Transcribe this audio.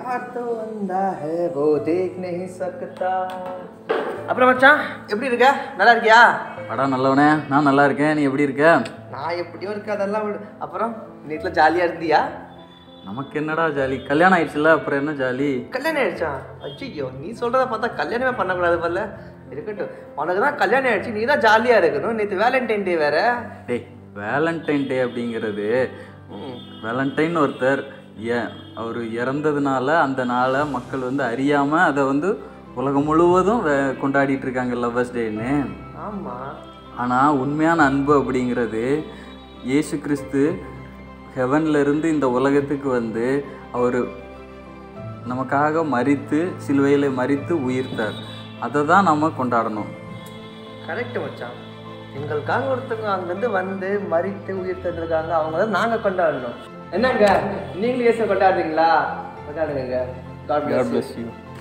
प्यार तो अंधा है वो देख नहीं सकता அப்புறம் மச்சான் எப்படி இருக்க நல்லா இருக்கியா அடா நல்லவனே நான் நல்லா இருக்கேன் நீ எப்படி இருக்க நான் எப்படியோ இருக்க அதெல்லாம் விடு அப்புறம் வீட்டில் ஜாலியாக இருந்தியா நமக்கு என்னடா ஜாலி கல்யாணம் ஆயிடுச்சுல அப்புறம் என்ன ஜாலி கல்யாணம் ஆயிடுச்சா ஐயோ நீ சொல்கிறத பார்த்தா கல்யாணமே பண்ணக்கூடாது போல இருக்கட்டும் உனக்கு தான் கல்யாணம் ஆயிடுச்சு நீ தான் ஜாலியாக இருக்கணும் நேற்று வேலண்டைன் டே வேற டேய் வேலண்டைன் டே அப்படிங்கிறது வேலண்டைன் ஒருத்தர் ஏன் அவர் இறந்ததுனால அந்த நாளை மக்கள் வந்து அறியாமல் அதை வந்து உலகம் முழுவதும் வே- கொண்டாடிட்டு இருக்காங்க லவ்வர்ஸ் டேன்னு ஆமாம் ஆனால் உண்மையான அன்பு அப்படிங்கிறது இயேசு கிறிஸ்து ஹெவன்ல இருந்து இந்த உலகத்துக்கு வந்து அவர் நமக்காக மரித்து சிலுவையில் மரித்து உயிர்த்தார் அதை தான் நம்ம கொண்டாடணும் கரெக்ட் மச்சான் எங்களுக்காக ஒருத்தவங்க அங்கேருந்து வந்து மறித்து உயிர் தந்திருக்காங்க அவங்க தான் நாங்கள் கொண்டாடணும் என்னங்க நீங்களும் இயேசு கொண்டாடுறீங்களா கொண்டாடுங்க God God bless bless you